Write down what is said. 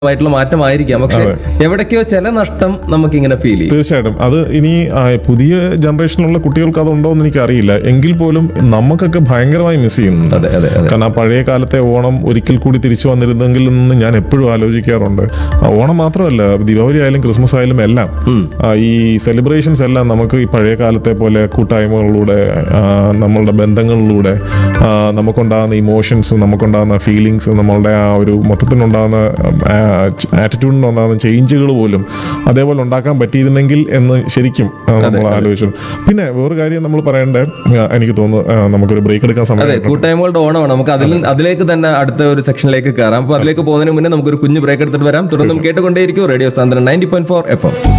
ആയിട്ടുള്ള മാറ്റമായിരിക്കാം പക്ഷെ എവിടേക്കോ ചില നഷ്ടം നമുക്ക് ഇങ്ങനെ ഫീൽ ചെയ്യും തീർച്ചയായിട്ടും അത് ഇനി ആ, പുതിയ ജനറേഷനിലുള്ള കുട്ടികൾക്ക് അതുണ്ടോ എന്ന് എനിക്കറിയില്ല എങ്കിൽ പോലും നമുക്കൊക്കെ ഭയങ്കരമായി മിസ് ചെയ്യുന്നുണ്ട് അതെ അതെ അതെ കാരണം ആ പഴയ കാലത്തെ ഓണം ഒരിക്കൽ കൂടി തിരിച്ചു വന്നിരുന്നെങ്കിൽ എന്ന് ഞാൻ എപ്പോഴും ആലോചിക്കാറുണ്ട് ആ, ഓണം മാത്രമല്ല ദീപാവലി ആയാലും ക്രിസ്മസ് ആയാലും എല്ലാം ആ, ഈ സെലിബ്രേഷൻസ് എല്ലാം നമുക്ക് ഈ പഴയ കാലത്തെ പോലെ കൂട്ടായ്മകളിലൂടെ ആ, നമ്മളുടെ ബന്ധങ്ങളിലൂടെ ആ, നമുക്കുണ്ടാകുന്ന ഇമോഷൻസും നമുക്കുണ്ടാകുന്ന ഫീലിങ്സും നമ്മളുടെ ആ ഒരു മൊത്തത്തിലുണ്ടാകുന്ന ആറ്റിറ്റ്യൂഡിനുണ്ടാകുന്ന ചേഞ്ചുകൾ പോലും അതേപോലെ ഉണ്ടാക്കാൻ പറ്റിയിരുന്നെങ്കിൽ എന്ന് ശരിക്കും ആ, നമ്മൾ ആലോചിച്ചു പിന്നെ വേറൊരു കാര്യം നമ്മൾ പറയേണ്ടത് ആ, എനിക്ക് തോന്നുന്നു ആ, നമുക്കൊരു ബ്രേക്ക് എടുക്കാൻ അതെ സമയം കൂട്ടായ്മകളുടെ ഓണമാണ് നമുക്ക് അതിൽ അതിലേക്ക് തന്നെ അടുത്ത ഒരു സെക്ഷനിലേക്ക് കയറാം അപ്പൊ അതിലേക്ക് പോകുന്നതിന് മുന്നേ നമുക്കൊരു കുഞ്ഞു ബ്രേക്ക് എടുത്തിട്ട് വരാം തുടർന്നും കേട്ടുകൊണ്ടേയിരിക്കും റേഡിയോ സാന്ദ്രൻ ninety point four F M